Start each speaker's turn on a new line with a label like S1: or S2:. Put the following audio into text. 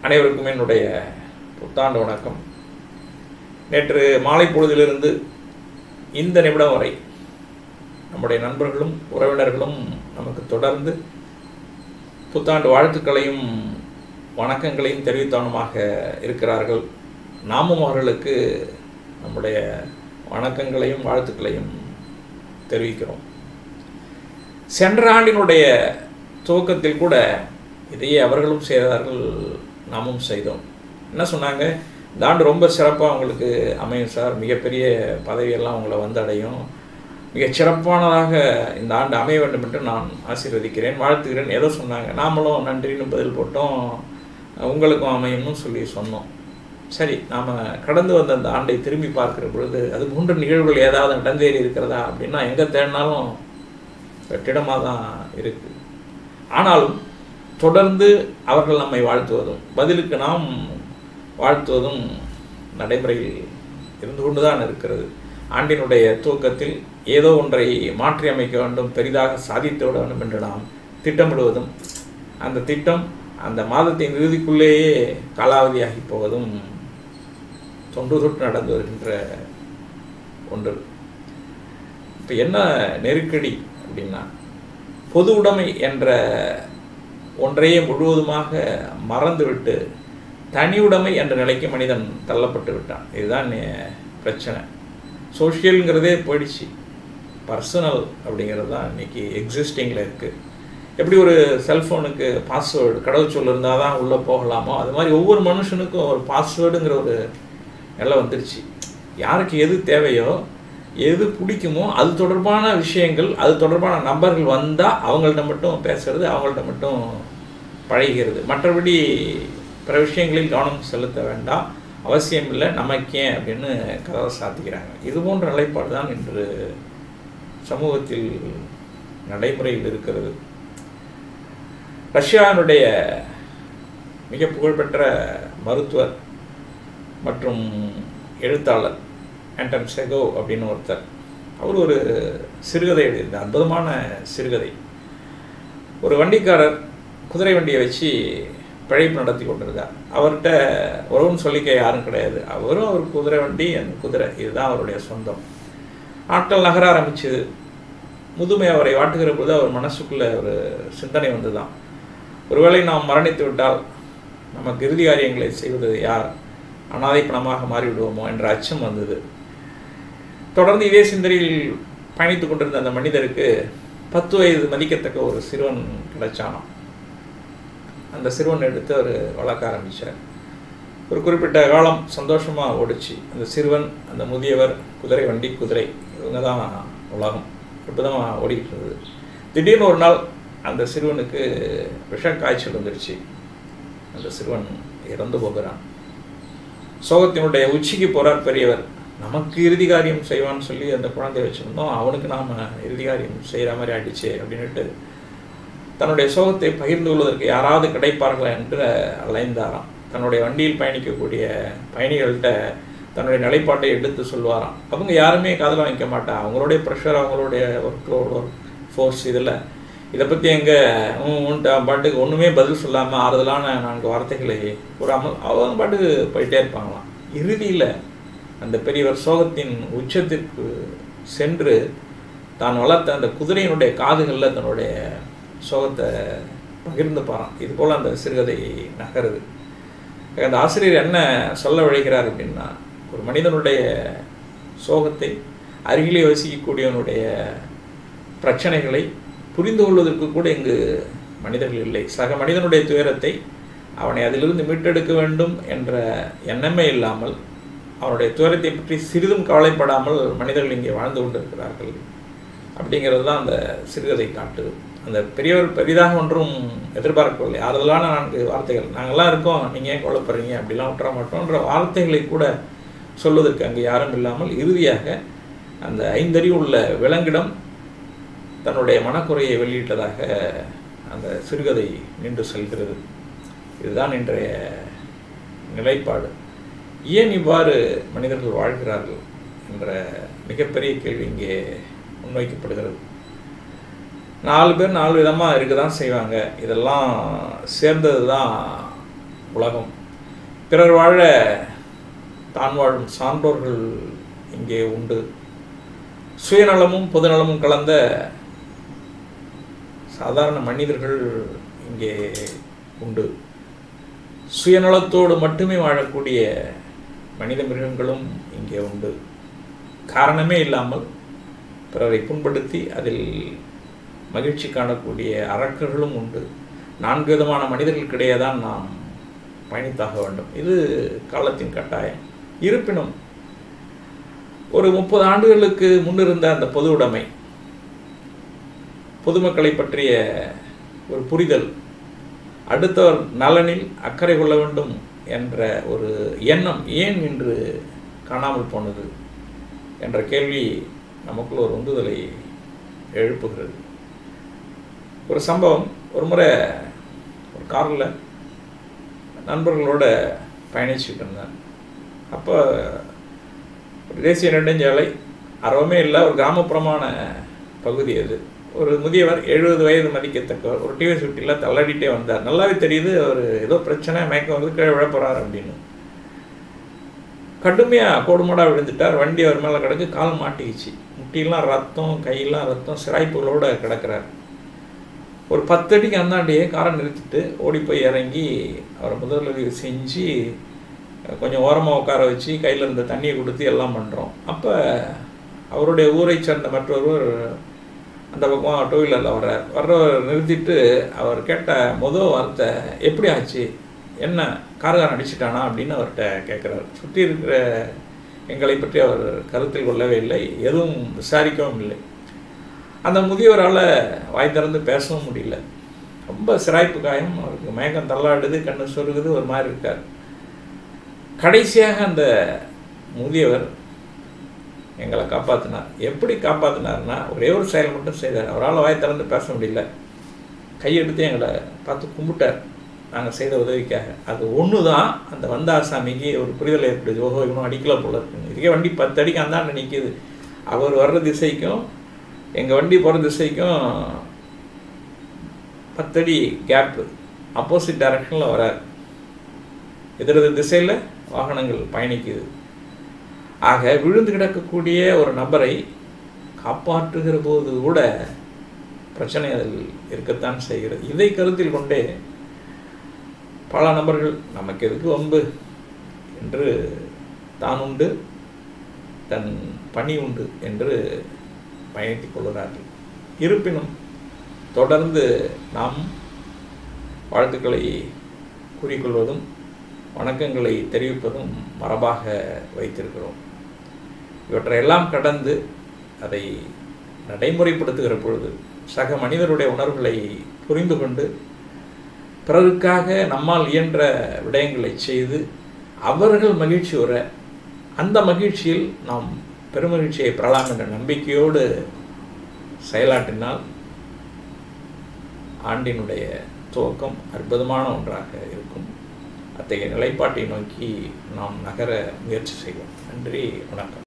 S1: அனைவருக்கும் என்னுடைய புத்தாண்டு வணக்கம் நேற்று மாலை பொழுதிலிருந்து இந்த நிமிடம் வரை நம்முடைய நண்பர்களும் உறவினர்களும் நமக்கு தொடர்ந்து புத்தாண்டு வாழ்த்துக்களையும் வணக்கங்களையும் தெரிவித்தவனமாக இருக்கிறார்கள் நாமும் அவர்களுக்கு நம்முடைய வணக்கங்களையும் வாழ்த்துக்களையும் தெரிவிக்கிறோம் சென்ற ஆண்டினுடைய துவக்கத்தில் கூட இதையே அவர்களும் செய்தார்கள் நாமும் செய்தோம் என்ன சொன்னாங்க இந்த ஆண்டு ரொம்ப சிறப்பாக உங்களுக்கு அமையும் சார் மிகப்பெரிய பதவியெல்லாம் உங்களை வந்தடையும் மிகச் சிறப்பானதாக இந்த ஆண்டு அமைய வேண்டும் என்று நான் ஆசீர்வதிக்கிறேன் வாழ்த்துகிறேன் ஏதோ சொன்னாங்க நாமளும் நன்றின்னு பதில் போட்டோம் உங்களுக்கும் அமையும்னு சொல்லி சொன்னோம் சரி நாம் கடந்து வந்த அந்த ஆண்டை திரும்பி பார்க்கிற பொழுது அது போன்ற நிகழ்வுகள் ஏதாவது நடந்தேறி இருக்கிறதா அப்படின்னா எங்கே தேடினாலும் வெற்றிடமாக தான் இருக்குது ஆனாலும் தொடர்ந்து அவர்கள் நம்மை வாழ்த்துவதும் பதிலுக்கு நாம் வாழ்த்துவதும் நடைமுறையில் இருந்து கொண்டு தான் இருக்கிறது ஆண்டினுடைய துவக்கத்தில் ஏதோ ஒன்றை மாற்றி அமைக்க வேண்டும் பெரிதாக சாதித்து விட வேண்டும் என்று நாம் திட்டமிடுவதும் அந்த திட்டம் அந்த மாதத்தின் இறுதிக்குள்ளேயே காலாவதியாகி போவதும் தொன்று தொட்டு நடந்து வருகின்ற ஒன்று இப்போ என்ன நெருக்கடி அப்படின்னா பொது உடைமை என்ற ஒன்றையே முழுவதுமாக மறந்துவிட்டு தனி உடைமை என்ற நிலைக்கு மனிதன் தள்ளப்பட்டு விட்டான் இதுதான் பிரச்சனை சோஷியலுங்கிறதே போயிடுச்சு பர்சனல் அப்படிங்கிறது தான் இன்றைக்கி எக்ஸிஸ்டிங்கில் இருக்குது எப்படி ஒரு செல்ஃபோனுக்கு பாஸ்வேர்டு கடவுச்சொல் இருந்தால் தான் உள்ளே போகலாமோ அது மாதிரி ஒவ்வொரு மனுஷனுக்கும் ஒரு பாஸ்வேர்டுங்கிற ஒரு நிலை வந்துருச்சு யாருக்கு எது தேவையோ எது பிடிக்குமோ அது தொடர்பான விஷயங்கள் அது தொடர்பான நபர்கள் வந்தால் அவங்கள்ட்ட மட்டும் பேசுறது அவங்கள்ட்ட மட்டும் பழகிறது மற்றபடி பிற விஷயங்களில் கவனம் செலுத்த வேண்டாம் அவசியம் இல்லை நமக்கே அப்படின்னு கதவை சாத்திக்கிறாங்க இது போன்ற நிலைப்பாடு தான் இன்று சமூகத்தில் நடைமுறையில் இருக்கிறது ரஷ்யாவினுடைய மிக புகழ்பெற்ற மருத்துவர் மற்றும் எழுத்தாளர் ஆண்டன் செகோ அப்படின்னு ஒருத்தர் அவர் ஒரு சிறுகதை எழுதியிருந்தார் அற்புதமான சிறுகதை ஒரு வண்டிக்காரர் குதிரை வண்டியை வச்சு பிழைப்பு நடத்தி கொண்டிருந்தார் அவர்கிட்ட உறவுன்னு சொல்லிக்க யாரும் கிடையாது அவரும் அவர் குதிரை வண்டி அந்த குதிரை இதுதான் அவருடைய சொந்தம் நாட்கள் நகர ஆரம்பிச்சது முதுமை அவரை வாட்டுகிற போது அவர் மனசுக்குள்ள ஒரு சிந்தனை வந்து தான் ஒருவேளை நாம் மரணித்து விட்டால் நமக்கு இறுதி காரியங்களை செய்வது யார் அனாதை பணமாக மாறிவிடுவோமோ என்ற அச்சம் வந்தது தொடர்ந்து இதே சிந்தனையில் பயணித்து கொண்டிருந்த அந்த மனிதருக்கு பத்து வயது மதிக்கத்தக்க ஒரு சிறுவன் கிடைச்சானாம் அந்த சிறுவன் எடுத்து அவர் வளர்க்க ஆரம்பித்தார் ஒரு குறிப்பிட்ட காலம் சந்தோஷமாக ஓடிச்சு அந்த சிறுவன் அந்த முதியவர் குதிரை வண்டி குதிரை இவங்க தான் உலகம் அற்புதமாக ஓடிக்கிட்டு இருந்தது திடீர்னு ஒரு நாள் அந்த சிறுவனுக்கு விஷ காய்ச்சல் வந்துடுச்சு அந்த சிறுவன் இறந்து போகிறான் சோகத்தினுடைய உச்சிக்கு போகிறார் பெரியவர் நமக்கு இறுதி காரியம் செய்வான்னு சொல்லி அந்த குழந்தைய வச்சுருந்தோம் அவனுக்கு நாம் இறுதி காரியம் செய்கிற மாதிரி ஆயிடுச்சு அப்படின்ட்டு தன்னுடைய சோகத்தை பகிர்ந்து கொள்வதற்கு யாராவது கிடைப்பார்களா என்று அலைந்தாராம் தன்னுடைய வண்டியில் பயணிக்கக்கூடிய பயணிகள்கிட்ட தன்னுடைய நிலைப்பாட்டை எடுத்து சொல்வாராம் அவங்க யாருமே காதில் வாங்கிக்க மாட்டா அவங்களுடைய ப்ரெஷர் அவங்களுடைய ஒர்க் லோட் ஒர்க் ஃபோர்ஸ் இதில் இதை பற்றி எங்கே உன்ட்டு பாட்டுக்கு ஒன்றுமே பதில் சொல்லாமல் ஆறுதலான நான்கு வார்த்தைகளை கூறாமல் அவங்க பாட்டுக்கு போயிட்டே இருப்பாங்களாம் இறுதியில் அந்த பெரியவர் சோகத்தின் உச்சத்திற்கு சென்று தான் வளர்த்த அந்த குதிரையினுடைய காதுகளில் தன்னுடைய சோகத்தை பகிர்ந்து பாரான் இது போல் அந்த சிறுகதை நகருது அந்த ஆசிரியர் என்ன சொல்ல விழைகிறார் அப்படின்னா ஒரு மனிதனுடைய சோகத்தை அருகிலே வசிக்கக்கூடியவனுடைய பிரச்சனைகளை புரிந்து கொள்வதற்கு கூட இங்கு மனிதர்கள் இல்லை சக மனிதனுடைய துயரத்தை அவனை அதிலிருந்து மீட்டெடுக்க வேண்டும் என்ற எண்ணமே இல்லாமல் அவனுடைய துயரத்தை பற்றி சிறிதும் கவலைப்படாமல் மனிதர்கள் இங்கே வாழ்ந்து கொண்டிருக்கிறார்கள் அப்படிங்கிறது தான் அந்த சிறுகதை காட்டுது அந்த பெரியவர் பெரிதாக ஒன்றும் எதிர்பார்க்கவில்லை ஆறுதலான நான்கு வார்த்தைகள் நாங்கள்லாம் இருக்கோம் நீங்கள் ஏன் கொல்லப்படுறீங்க அப்படிலாம் விட்டுற மாட்டோன்ற வார்த்தைகளை கூட சொல்வதற்கு அங்கே யாரும் இல்லாமல் இறுதியாக அந்த ஐந்தறிவு உள்ள விலங்கிடம் தன்னுடைய மனக்குறையை வெளியிட்டதாக அந்த சிறுகதை நின்று செல்கிறது இதுதான் இன்றைய நிலைப்பாடு ஏன் இவ்வாறு மனிதர்கள் வாழ்கிறார்கள் என்ற மிகப்பெரிய கேள்வி இங்கே முன்வைக்கப்படுகிறது நாலு பேர் நாலு விதமாக இருக்க தான் செய்வாங்க இதெல்லாம் சேர்ந்தது தான் உலகம் பிறர் வாழ தான் வாழும் சான்றோர்கள் இங்கே உண்டு சுயநலமும் பொதுநலமும் கலந்த சாதாரண மனிதர்கள் இங்கே உண்டு சுயநலத்தோடு மட்டுமே வாழக்கூடிய மனித மிருகங்களும் இங்கே உண்டு காரணமே இல்லாமல் பிறரை புண்படுத்தி அதில் மகிழ்ச்சி காணக்கூடிய அரக்கர்களும் உண்டு நான்கு விதமான மனிதர்களுக்கிடையே தான் நாம் பயணித்தாக வேண்டும் இது காலத்தின் கட்டாயம் இருப்பினும் ஒரு முப்பது ஆண்டுகளுக்கு முன்னிருந்த அந்த பொது உடைமை பொதுமக்களை பற்றிய ஒரு புரிதல் அடுத்தவர் நலனில் அக்கறை கொள்ள வேண்டும் என்ற ஒரு எண்ணம் ஏன் இன்று காணாமல் போனது என்ற கேள்வி நமக்குள் ஒரு உந்துதலை எழுப்புகிறது ஒரு சம்பவம் ஒரு முறை ஒரு காரில் நண்பர்களோட பயணிச்சுட்டு இருந்தேன் அப்போ ஒரு தேசிய நெடுஞ்சாலை அறவுமே இல்லை ஒரு கிராமப்புறமான பகுதி அது ஒரு முதியவர் எழுபது வயது மதிக்கத்தக்கவர் ஒரு டிவி சுட்டியில் தள்ளாடிட்டே வந்தார் நல்லாவே தெரியுது அவர் ஏதோ பிரச்சனை மயக்கம் வந்து கீழே விழப்போறார் அப்படின்னு கடுமையாக கோடுமாடாக விழுந்துட்டார் வண்டி அவர் மேலே கிடக்கு கால் மாட்டிக்கிச்சு முட்டியெல்லாம் ரத்தம் கையெல்லாம் ரத்தம் சிராய்ப்புகளோடு கிடக்கிறார் ஒரு பத்தடிக்கு அந்தாண்டியே காரை நிறுத்திட்டு ஓடி போய் இறங்கி அவரை முதலுதவி செஞ்சு கொஞ்சம் ஓரமாக உட்கார வச்சு கையில் இருந்த தண்ணியை கொடுத்து எல்லாம் பண்ணுறோம் அப்போ அவருடைய ஊரை சேர்ந்த மற்றொருவர் அந்த பக்கம் டூ வீலரில் வர்றார் வர்றவர் நிறுத்திட்டு அவர் கேட்ட முதல் வார்த்தை எப்படி ஆச்சு என்ன கார்காரன் அடிச்சிட்டானா அப்படின்னு அவர்கிட்ட கேட்குறாரு சுற்றி இருக்கிற எங்களை பற்றி அவர் கருத்தில் கொள்ளவே இல்லை எதுவும் விசாரிக்கவும் இல்லை அந்த முதியவரால் வாய் திறந்து பேசவும் முடியல ரொம்ப சிராய்ப்பு காயம் அவருக்கு மயக்கம் தள்ளாடுது கண்ணு சொருகுது ஒரு மாதிரி இருக்கார் கடைசியாக அந்த முதியவர் எங்களை காப்பாற்றினார் எப்படி காப்பாற்றினார்னா ஒரே ஒரு செயல் மட்டும் செய்தார் அவரால் வாய் திறந்து பேச முடியல கையெடுத்து எங்களை பார்த்து கும்பிட்டார் நாங்கள் செய்த உதவிக்காக அது ஒன்று தான் அந்த வந்த ஆசாமிக்கு ஒரு புரிதல் ஏற்படுது ஓஹோ இவனும் அடிக்கல போல இருக்குன்னு இதுக்கே வண்டி பத்து அடிக்கு அந்தாண்ட நிற்கிது அவர் வர்ற திசைக்கும் எங்கள் வண்டி போகிற திசைக்கும் பத்தடி கேப்பு ஆப்போசிட் டைரக்ஷனில் வரார் எதிரெதிர் திசையில் வாகனங்கள் பயணிக்குது ஆக விழுந்து கிடக்கக்கூடிய ஒரு நபரை காப்பாற்றுகிற போது கூட பிரச்சனை அதில் இருக்கத்தான் செய்கிறது இதை கருத்தில் கொண்டே பல நபர்கள் நமக்கு எதுக்கு வம்பு என்று தான் உண்டு தன் பணி உண்டு என்று பயணித்துக் கொள்கிறார்கள் இருப்பினும் தொடர்ந்து நாம் வாழ்த்துக்களை கூறிக்கொள்வதும் வணக்கங்களை தெரிவிப்பதும் மரபாக வைத்திருக்கிறோம் இவற்றையெல்லாம் கடந்து அதை நடைமுறைப்படுத்துகிற பொழுது சக மனிதருடைய உணர்வுகளை புரிந்து கொண்டு பிறருக்காக நம்மால் இயன்ற விடயங்களை செய்து அவர்கள் மகிழ்ச்சி உற அந்த மகிழ்ச்சியில் நாம் பெருமகிழ்ச்சியை பெறலாம் என்ற நம்பிக்கையோடு செயலாற்றினால் ஆண்டினுடைய துவக்கம் அற்புதமான ஒன்றாக இருக்கும் அத்தகைய நிலைப்பாட்டை நோக்கி நாம் நகர முயற்சி செய்வோம் நன்றி வணக்கம்